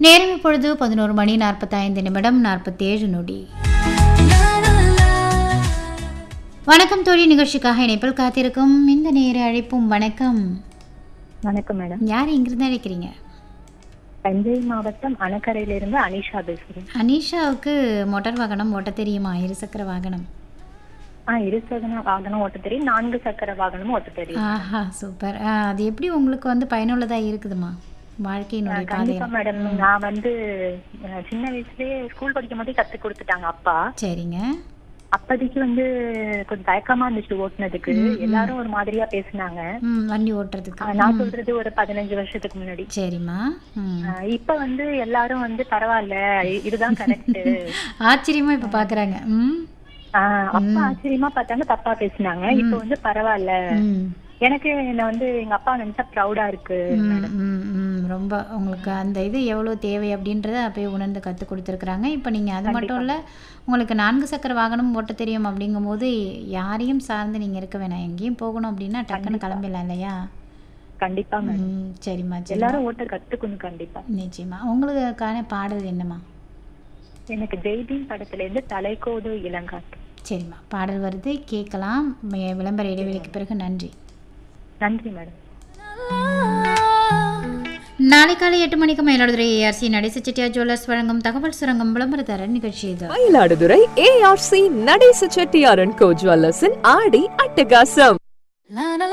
நேரம் இப்பொழுது பதினோரு மணி நாற்பத்தைந்து நிமிடம் நாற்பத்தேழு நொடி வணக்கம் தோழி நிகழ்ச்சிக்காக இணைப்பில் காத்திருக்கும் இந்த நேர அழைப்பும் வணக்கம் வணக்கம் மேடம் யார் இங்கிருந்து அழைக்கிறீங்க தஞ்சை மாவட்டம் அணக்கரையிலிருந்து அனிஷா பேசுறேன் அனிஷாவுக்கு மோட்டார் வாகனம் ஓட்ட தெரியுமா இருசக்கர வாகனம் ஆ இருசக்கர வாகனம் ஓட்ட தெரியும் நான்கு சக்கர வாகனமும் ஓட்ட தெரியும் ஆஹா சூப்பர் ஆ, அது எப்படி உங்களுக்கு வந்து பயனுள்ளதாக இருக்குதுமா வாழ்க்கையினுடைய கண்டிப்பா பாதையில் மேடம் நான் வந்து அஹ், சின்ன வயசுலயே ஸ்கூல் படிக்கும் போதே கத்து கொடுத்துட்டாங்க அப்பா சரிங்க அப்போதைக்கு வந்து கொஞ்சம் தயக்கமா இருந்துச்சு ஓட்டுனதுக்கு எல்லாரும் ஒரு மாதிரியா பேசுனாங்க ம் வண்டி ஓட்டுறதுக்கு ஆஹ், நான் சொல்றது ஒரு பதினஞ்சு வருஷத்துக்கு முன்னாடி சரிம்மா ம் ஆஹ், இப்ப வந்து எல்லாரும் வந்து பரவாயில்ல இ- இதுதான் கரெக்ட் ஆச்சரியமா இப்போ பார்க்குறாங்க ம் அப்பா ஆச்சரியமா பார்த்தாங்க தப்பா பேசுனாங்க இப்ப வந்து பரவாயில்ல ம் எனக்கு என்ன வந்து எங்க அப்பா நினைச்சா ப்ரௌடா இருக்கு ம், ம், ம். ரொம்ப உங்களுக்கு அந்த இது எவ்வளோ தேவை அப்படின்றத அப்பயே உணர்ந்து கற்றுக் கொடுத்துருக்குறாங்க இப்போ நீங்கள் அது மட்டும் இல்லை உங்களுக்கு நான்கு சக்கர வாகனம் ஓட்ட தெரியும் அப்படிங்கும்போது யாரையும் சார்ந்து நீங்கள் இருக்க வேணாம் எங்கேயும் போகணும் அப்படின்னா டக்குன்னு கிளம்பிடலாம் இல்லையா கண்டிப்பா மேடம் ம் சரிம்மா சரி எல்லாரும் ஓட்ட கத்துக்கணும் கண்டிப்பா நிச்சயமா உங்களுக்கான பாடல் என்னம்மா எனக்கு ஜெய்தீன் படத்துல இருந்து தலைக்கோடு இளங்காட்டு சரிம்மா பாடல் வருது கேட்கலாம் வி- விளம்பர இடைவெளிக்கு பிறகு நன்றி நன்றி மேடம் நாளை காலை எட்டு மணிக்கு மயிலாடுதுறை ஏஆர்சி நடேச செட்டியார் ஜுவல்லர்ஸ் வழங்கும் தகவல் சுரங்கம் விளம்பரத்தர நிகழ்ச்சி இது மயிலாடுதுறை ஏஆர்சி நடேச செட்டியாரன் கோ ஜுவல்லர்ஸின் ஆடி அட்டகாசம்